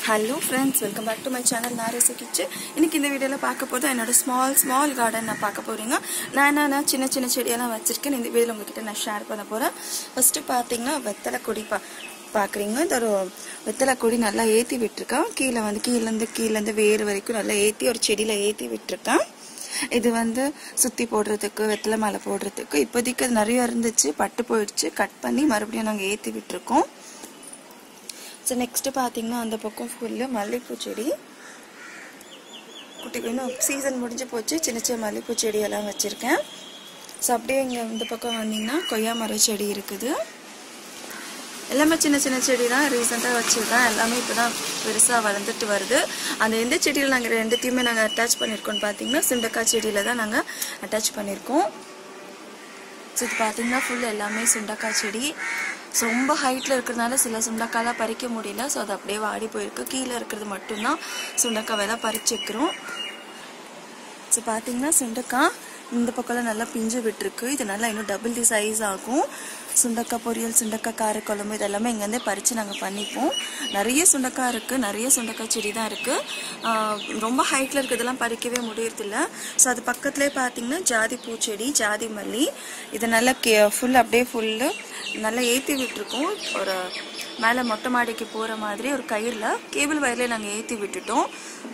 hello friends welcome back to my channel நாரேசு கிச்சு இன்னைக்கு இந்த வீடியோவில் பார்க்க போது என்னோட ஸ்மால் ஸ்மால் கார்டன் நான் பார்க்க போகிறீங்க நான் என்னென்ன சின்ன சின்ன செடியெல்லாம் வச்சுருக்கேன் இந்த வீடியோவில் உங்ககிட்ட நான் ஷேர் பண்ண போகிறேன் ஃபஸ்ட்டு பார்த்தீங்கன்னா வெத்தலை கொடி பா பார்க்குறீங்க இந்த ஒரு வெத்தலை கொடி நல்லா ஏற்றி விட்டுருக்கேன் கீழே வந்து கீழேருந்து கீழேருந்து வேறு வரைக்கும் நல்லா ஏற்றி ஒரு செடியில் ஏற்றி விட்டுருக்கேன் இது வந்து சுற்றி போடுறதுக்கு வெத்தலை மாலை போடுறதுக்கு இப்போதைக்கு அது நிறைய இருந்துச்சு பட்டு போயிடுச்சு கட் பண்ணி மறுபடியும் நாங்கள் ஏற்றி விட்டுருக்கோம் ஸோ நெக்ஸ்ட்டு பார்த்தீங்கன்னா அந்த பக்கம் ஃபுல்லு மல்லிகைப்பூ செடி குட்டி இன்னும் சீசன் முடிஞ்சு போச்சு சின்ன சின்ன மல்லிகைப்பூ செடியெல்லாம் வச்சுருக்கேன் ஸோ அப்படியே இங்கே இந்த பக்கம் வந்தீங்கன்னா கொய்யா மர செடி இருக்குது எல்லாமே சின்ன சின்ன செடி தான் ரீசெண்டாக வச்சுருக்கேன் எல்லாமே இப்போ தான் பெருசாக வளர்ந்துட்டு வருது அந்த எந்த செடியில் நாங்கள் ரெண்டுத்தையுமே நாங்கள் அட்டாச் பண்ணியிருக்கோம்னு பார்த்தீங்கன்னா சுண்டக்காய் செடியில் தான் நாங்கள் அட்டாச் பண்ணியிருக்கோம் ஸோ இது பார்த்தீங்கன்னா ஃபுல் எல்லாமே சுண்டக்காய் செடி ஸோ ரொம்ப ஹைட்டில் இருக்கிறதுனால சில சுண்டக்காயெலாம் பறிக்க முடியல ஸோ அது அப்படியே வாடி போயிருக்கு கீழே இருக்கிறது மட்டும்தான் சுண்டக்காயெல்லாம் பறிச்சுக்கிறோம் ஸோ பார்த்தீங்கன்னா சுண்டக்காய் இந்த பக்கம்லாம் நல்லா பிஞ்சு விட்டுருக்கு இது நல்லா இன்னும் டபுள் தி சைஸ் ஆகும் சுண்டக்காய் பொரியல் சுண்டக்காய் காரக்குழம்பு இதெல்லாமே இங்கேருந்தே பறித்து நாங்கள் பண்ணிப்போம் நிறைய சுண்டக்காய் இருக்குது நிறைய சுண்டக்காய் செடி தான் இருக்குது ரொம்ப ஹைட்டில் இருக்கிறதெல்லாம் பறிக்கவே முடியறதில்ல ஸோ அது பக்கத்துலேயே பார்த்தீங்கன்னா ஜாதி பூச்செடி ஜாதி மல்லி இது நல்லா கே ஃபுல் அப்படியே ஃபுல்லு நல்லா ஏற்றி விட்டுருக்கோம் ஒரு மேலே மொட்டை மாடிக்கு போகிற மாதிரி ஒரு கயிறில் கேபிள் வயர்லேயே நாங்கள் ஏற்றி விட்டுட்டோம்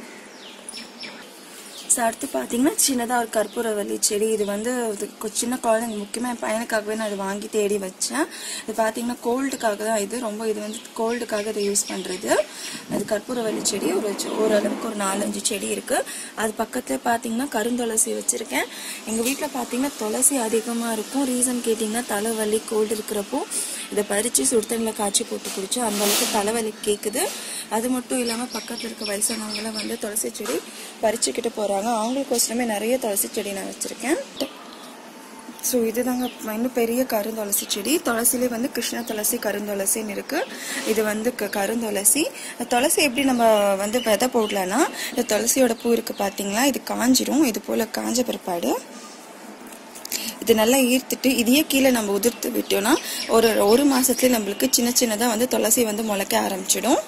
ஸோ அடுத்து பார்த்தீங்கன்னா சின்னதாக ஒரு கற்பூரவல்லி செடி இது வந்து இது கொ- சின்ன குழந்தைங்க முக்கியமாக என் பையனுக்காகவே நான் இது வாங்கி தேடி வச்சேன் இது பார்த்தீங்கன்னா கோல்டுக்காக தான் இது ரொம்ப இது வந்து கோல்டுக்காக இதை யூஸ் பண்ணுறது அது கற்பூரவல்லி செடி ஒரு செ- ஓரளவுக்கு ஒரு நாலஞ்சு செடி இருக்குது அது பக்கத்தில் பார்த்தீங்கன்னா கருந்துளசி வச்சுருக்கேன் எங்கள் வீட்டில் பார்த்தீங்கன்னா துளசி அதிகமாக இருக்கும் ரீசன் கேட்டிங்கன்னா தலைவலி கோல்டு இருக்கிறப்போ இதை பறித்து சுடுதண்ணில் காய்ச்சி போட்டு குடிச்சோம் அந்த அளவுக்கு தலைவலி கேட்குது அது மட்டும் இல்லாமல் பக்கத்தில் இருக்க வயசானவங்களாம் வந்து துளசி செடி பறிச்சுக்கிட்டு போகிறாங்க அவங்களுக்கோசரமே நிறைய துளசி செடி நான் வச்சுருக்கேன் ஸோ இதுதாங்க இன்னும் பெரிய கருந்துளசி செடி துளசிலே வந்து கிருஷ்ண துளசி கருந்துளசின்னு இருக்குது இது வந்து க- கருந்துளசி துளசி எப்படி நம்ம வந்து விதை போடலான்னா இந்த துளசியோட பூ இருக்குது பார்த்தீங்களா இது காஞ்சிரும் இது போல் காஞ்ச பிற்பாடு இது நல்லா ஈர்த்துட்டு இதையே கீழே நம்ம உதிர்த்து விட்டோம்னா ஒரு ஒரு மாசத்துலயே நம்மளுக்கு சின்ன சின்னதாக வந்து துளசி வந்து முளைக்க ஆரம்பிச்சிடும்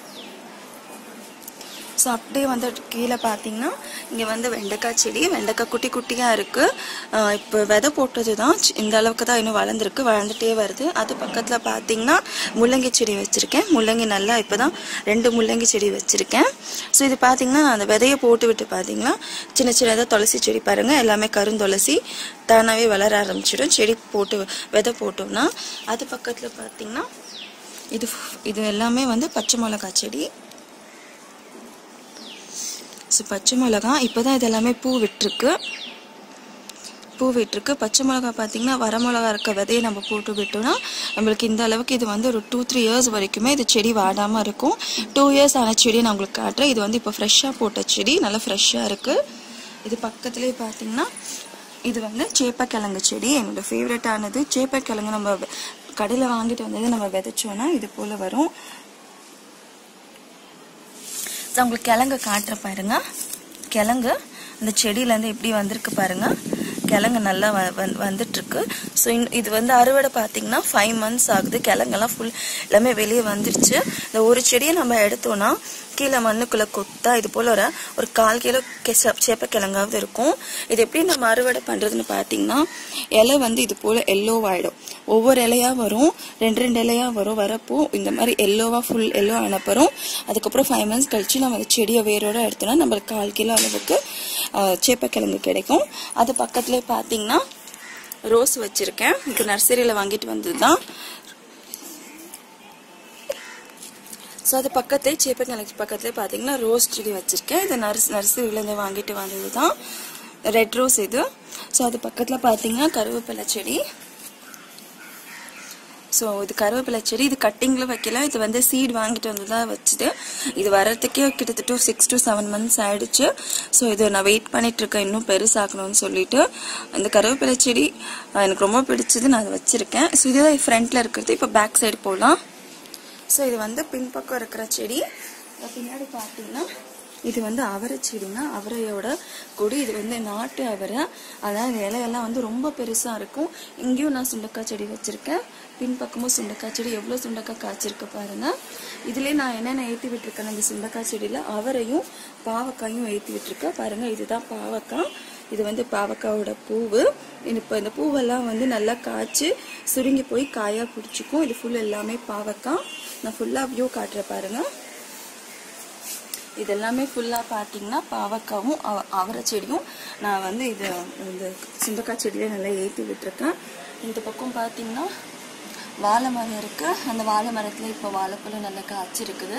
ஸோ அப்படியே வந்து கீழே பார்த்தீங்கன்னா இங்கே வந்து வெண்டைக்காய் செடி வெண்டைக்காய் குட்டி குட்டியாக இருக்குது இப்போ விதை போட்டது தான் சி- இந்த அளவுக்கு தான் இன்னும் வளர்ந்துருக்கு வளர்ந்துட்டே வருது அது பக்கத்தில் பார்த்தீங்கன்னா முள்ளங்கி செடி வச்சுருக்கேன் முள்ளங்கி நல்லா இப்போ தான் ரெண்டு முள்ளங்கி செடி வச்சுருக்கேன் ஸோ இது பார்த்தீங்கன்னா நான் அந்த விதையை போட்டு விட்டு பார்த்தீங்கன்னா சின்ன சின்னதாக துளசி செடி பாருங்கள் எல்லாமே கருந்துளசி தானாகவே வளர ஆரம்பிச்சிடும் செடி போட்டு விதை போட்டோம்னா அது பக்கத்தில் பார்த்தீங்கன்னா இது இது எல்லாமே வந்து பச்சை மிளகாய் செடி ஸோ பச்சை மிளகா இப்போ தான் இது எல்லாமே பூ விட்டுருக்கு பூ விட்டுருக்கு பச்சை மிளகா பார்த்தீங்கன்னா வர மிளகா இருக்க விதையை நம்ம போட்டு விட்டோம்னா நம்மளுக்கு இந்த அளவுக்கு இது வந்து ஒரு டூ த்ரீ இயர்ஸ் வரைக்குமே இது செடி வாடாமல் இருக்கும் டூ இயர்ஸ் ஆன செடியை நான் உங்களுக்கு காட்டுறேன் இது வந்து இப்போ ஃப்ரெஷ்ஷாக போட்ட செடி நல்லா ஃப்ரெஷ்ஷாக இருக்குது இது பக்கத்துலேயே பார்த்தீங்கன்னா இது வந்து சேப்பக்கிழங்கு செடி என்னோட ஃபேவரட்டானது சேப்பக்கிழங்கு நம்ம கடையில் வாங்கிட்டு வந்தது நம்ம விதைச்சோன்னா இது போல் வரும் ஸோ உங்களுக்கு கிழங்கு காட்டுற பாருங்க கிழங்கு அந்த செடியிலேருந்து எப்படி வந்திருக்கு பாருங்க கிழங்கு நல்லா வ வந்து- வந்துட்டுருக்கு ஸோ இது வந்து அறுவடை பார்த்தீங்கன்னா ஃபைவ் மந்த்ஸ் ஆகுது கிழங்கெல்லாம் ஃபுல் எல்லாமே வெளியே வந்துருச்சு இந்த ஒரு செடியை நம்ம எடுத்தோம்னா கீழே மண்ணுக்குள்ளே கொத்தா இது போல் ஒரு ஒரு கால் கிலோ கெச சேப்பக்கிழங்காவது இருக்கும் இது எப்படி நம்ம அறுவடை பண்ணுறதுன்னு பார்த்தீங்கன்னா இலை வந்து இது போல் எல்லோவாயிடும் ஒவ்வொரு இலையா வரும் ரெண்டு ரெண்டு இலையா வரும் வரப்போ இந்த மாதிரி எல்லோவா ஃபுல் எல்லோ அனுப்புறோம் அதுக்கப்புறம் ஃபைவ் மந்த்ஸ் கழிச்சு நம்ம அந்த செடியை வேரோட எடுத்தோம்னா நம்மளுக்கு கால் கிலோ அளவுக்கு ஆஹ், சேப்பக்கிழங்கு கிடைக்கும் அது பக்கத்துலேயே பார்த்தீங்கன்னா ரோஸ் வச்சிருக்கேன் இது நர்சரியில் வாங்கிட்டு வந்தது தான் ஸோ அது பக்கத்துலேயே சேப்பக்கிழங்கு பக்கத்துலேயே பார்த்தீங்கன்னா ரோஸ் செடி வச்சுருக்கேன் இது நர்ஸ் நர்சரியிலேருந்து வாங்கிட்டு வந்தது தான் ரெட் ரோஸ் இது ஸோ அது பக்கத்தில் பார்த்தீங்கன்னா கருவேப்பிலை செடி ஸோ இது கருவேப்பிலை செடி இது கட்டிங்கில் வைக்கல இது வந்து சீட் வாங்கிட்டு வந்து தான் வச்சுது இது வர்றதுக்கே கிட்டத்தட்ட சிக்ஸ் டு செவன் மந்த்ஸ் ஆயிடுச்சு ஸோ இது நான் வெயிட் பண்ணிட்டு இருக்கேன் இன்னும் பெருசாக்கணும்னு சொல்லிட்டு இந்த கருவேப்பிலை செடி அஹ், எனக்கு ரொம்ப பிடிச்சது நான் அதை வச்சிருக்கேன் ஸோ இதுதான் ஃப்ரண்ட்ல இருக்கிறது இப்போ பேக் சைடு போகலாம் ஸோ இது வந்து பின்பக்கம் இருக்கிற செடி அது பின்னாடி பார்த்தீங்கன்னா இது வந்து அவரை செடினா அவரையோட கொடி இது வந்து நாட்டு அவரை அதாவது இலையெல்லாம் வந்து ரொம்ப பெருசாக இருக்கும் இங்கேயும் நான் சுண்டக்காய் செடி வச்சுருக்கேன் பின்பக்கமும் சுண்டக்காய் செடி எவ்வளோ சுண்டக்காய் காய்ச்சிருக்கு பாருங்க இதுலேயே நான் என்னென்ன ஏற்றி விட்டுருக்கேன் இந்த சுண்டக்காய் செடியில் அவரையும் பாவக்காயும் ஏற்றி விட்டுருக்கேன் பாருங்க இதுதான் பாவக்காய் இது வந்து பாவக்காயோட பூவு இப்போ இந்த பூவெல்லாம் வந்து நல்லா காய்ச்சி சுருங்கி போய் காயாக பிடிச்சிக்கும் இது ஃபுல் எல்லாமே பாவக்காய் நான் ஃபுல்லாக வியூ காட்டுறேன் பாருங்கள் இது எல்லாமே ஃபுல்லாக பார்த்தீங்கன்னா பாவக்காவும் அவ- அவரை செடியும் நான் வந்து இது இந்த சுண்டக்காய் செடியில நல்லா ஏற்றி விட்டுருக்கேன் இந்த பக்கம் பார்த்தீங்கன்னா வாழை மரம் இருக்கு அந்த வாழை மரத்தில் இப்போ வாழைப்பழம் நல்லா காய்ச்சிருக்குது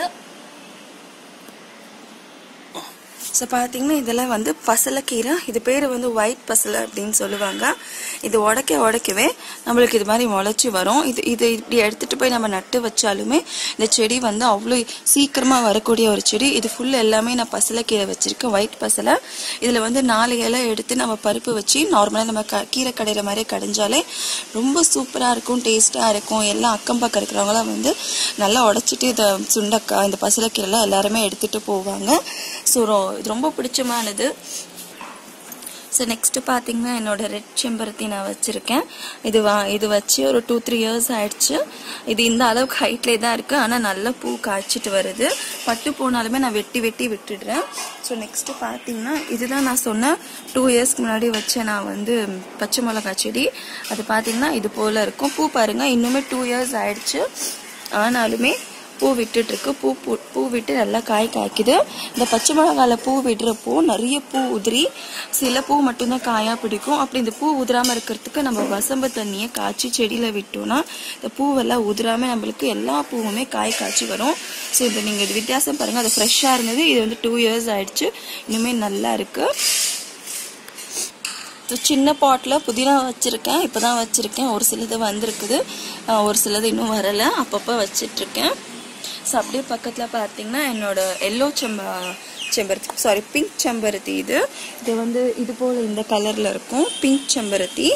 ஸோ பார்த்தீங்கன்னா இதெல்லாம் வந்து பசலைக்கீரை இது பேர் வந்து ஒயிட் பசலை அப்படின்னு சொல்லுவாங்க இது உடைக்க உடைக்கவே நம்மளுக்கு இது மாதிரி முளைச்சி வரும் இது இது இப்படி எடுத்துட்டு போய் நம்ம நட்டு வச்சாலுமே இந்த செடி வந்து அவ்வளோ சீக்கிரமாக வரக்கூடிய ஒரு செடி இது ஃபுல் எல்லாமே நான் பசலைக்கீரை வச்சிருக்கேன் ஒயிட் பசலை இதில் வந்து நாலு இலை எடுத்து நம்ம பருப்பு வச்சு நார்மலாக நம்ம க கீரை கடையிற மாதிரி கடைஞ்சாலே ரொம்ப சூப்பராக இருக்கும் டேஸ்ட்டாக இருக்கும் எல்லாம் அக்கம் பக்கம் இருக்கிறவங்களாம் வந்து நல்லா உடைச்சிட்டு இதை சுண்டக்காய் இந்த பசலைக்கீரைலாம் எல்லாருமே எடுத்துகிட்டு போவாங்க ஸோ இது ரொம்ப பிடிச்சமானது ஸோ நெக்ஸ்ட் பார்த்தீங்கன்னா என்னோட ரெட் செம்பருத்தி நான் வச்சுருக்கேன் இது வா இது வச்சு ஒரு டூ த்ரீ இயர்ஸ் ஆயிடுச்சு இது இந்த அளவுக்கு ஹைட்லேயே தான் இருக்குது ஆனால் நல்ல பூ காய்ச்சிட்டு வருது பட்டு போனாலுமே நான் வெட்டி வெட்டி விட்டுடுறேன் ஸோ நெக்ஸ்ட்டு பார்த்தீங்கன்னா இதுதான் நான் சொன்ன டூ இயர்ஸ்க்கு முன்னாடி வச்ச நான் வந்து பச்சை மிளகாய் செடி அது பார்த்தீங்கன்னா இது போல் இருக்கும் பூ பாருங்கள் இன்னுமே டூ இயர்ஸ் ஆயிடுச்சு ஆனாலுமே பூ விட்டுட்டு இருக்கு பூ பூ பூ விட்டு நல்லா காய் காய்க்குது இந்த பச்சை மிளகால பூ விடுறப்போ நிறைய பூ உதிரி சில பூ மட்டும்தான் காயா பிடிக்கும் அப்படி இந்த பூ உதிராம இருக்கிறதுக்கு நம்ம வசம்பு தண்ணியை காய்ச்சி செடியில விட்டோம்னா இந்த பூவெல்லாம் உதிராம நம்மளுக்கு எல்லா பூவுமே காய் காய்ச்சி வரும் ஸோ இது நீங்க இது வித்தியாசம் பாருங்க அது ஃப்ரெஷ்ஷாக இருந்தது இது வந்து டூ இயர்ஸ் ஆயிடுச்சு இன்னுமே நல்லா இருக்கு ஸோ சின்ன பாட்டில் புதினா வச்சுருக்கேன் இப்போ தான் வச்சுருக்கேன் ஒரு சிலது வந்திருக்குது அஹ் ஒரு சிலது இன்னும் வரலை அப்பப்போ வச்சிட்ருக்கேன் ஸோ அப்படியே பக்கத்தில் பார்த்தீங்கன்னா என்னோட எல்லோ செம்ப செம்பருத்தி சாரி பிங்க் செம்பருத்தி இது இது வந்து இது போல் இந்த கலரில் இருக்கும் பிங்க் செம்பருத்தி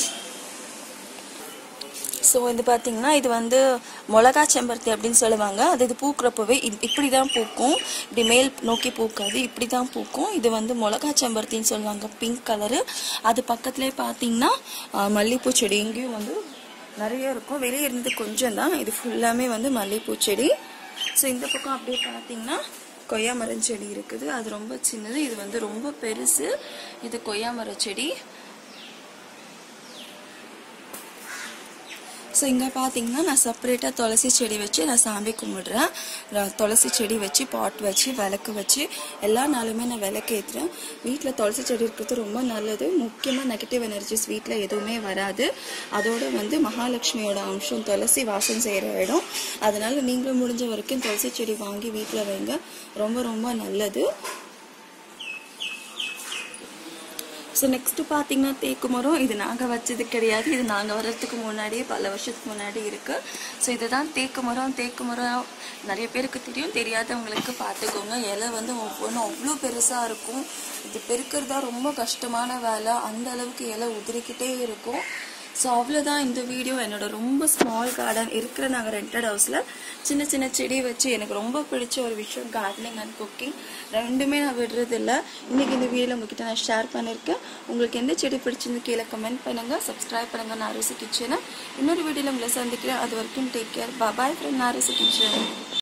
ஸோ இது பார்த்தீங்கன்னா இது வந்து மிளகா செம்பருத்தி அப்படின்னு சொல்லுவாங்க அது இது பூக்கிறப்பவே இப்படி தான் பூக்கும் இப்படி மேல் நோக்கி பூக்காது இப்படி தான் பூக்கும் இது வந்து மிளகா செம்பருத்தின்னு சொல்லுவாங்க பிங்க் கலரு அது பக்கத்துலேயே பார்த்தீங்கன்னா ஆஹ், மல்லிப்பூ செடி இங்கேயும் வந்து நிறைய இருக்கும் வெளியே இருந்து கொஞ்சம் தான் இது ஃபுல்லாமே வந்து மல்லிப்பூ செடி ஸோ இந்த பக்கம் அப்படியே பார்த்தீங்கன்னா கொய்யா மரம் செடி இருக்குது அது ரொம்ப சின்னது இது வந்து ரொம்ப பெருசு இது கொய்யா மர செடி ஸோ இங்கே பார்த்தீங்கன்னா நான் செப்பரேட்டாக துளசி செடி வச்சு நான் சாமி கும்பிடுறேன் நான் துளசி செடி வச்சு பாட் வச்சு விளக்கு வச்சு எல்லா நாளுமே நான் விளக்கு ஏற்றுறேன் வீட்டில் துளசி செடி இருக்கிறது ரொம்ப நல்லது முக்கியமாக நெகட்டிவ் எனர்ஜிஸ் வீட்டில் எதுவுமே வராது அதோட வந்து மகாலட்சுமியோட அம்சம் துளசி வாசம் செய்கிற இடம் அதனால நீங்களும் முடிஞ்ச வரைக்கும் துளசி செடி வாங்கி வீட்டில் வைங்க ரொம்ப ரொம்ப நல்லது ஸோ நெக்ஸ்ட் பார்த்தீங்கன்னா தேக்கு மரம் இது நாங்கள் வச்சது கிடையாது இது நாங்கள் வர்றதுக்கு முன்னாடியே பல வருஷத்துக்கு முன்னாடி இருக்கு ஸோ இதுதான் தேக்கு மரம் தேக்கு மரம் நிறைய பேருக்கு தெரியும் தெரியாதவங்களுக்கு பார்த்துக்கோங்க இலை வந்து ஒவ்வொன்றும் அவ்வளோ பெருசாக இருக்கும் இது பெருக்கிறது தான் ரொம்ப கஷ்டமான வேலை அந்த அளவுக்கு இலை உதிரிக்கிட்டே இருக்கும் ஸோ அவ்வளோதான் இந்த வீடியோ என்னோட ரொம்ப ஸ்மால் கார்டன் இருக்கிற நாங்கள் ரெண்டட் ஹவுஸில் சின்ன சின்ன செடி வச்சு எனக்கு ரொம்ப பிடிச்ச ஒரு விஷயம் கார்டனிங் அண்ட் குக்கிங் ரெண்டுமே நான் விடுறது இல்லை இன்னைக்கு இந்த வீடியோவில் உங்ககிட்ட நான் ஷேர் பண்ணியிருக்கேன் உங்களுக்கு எந்த செடி பிடிச்சிருந்து கீழே கமெண்ட் பண்ணுங்கள் சப்ஸ்கிரைப் பண்ணுங்கள் நாரிசு கிச்சனை இன்னொரு வீடியோவில் உங்களை சந்திக்கிறேன் அது வரைக்கும் டேக் கேர் பாய் ஃப்ரெண்ட் நாரிசு கிச்சன்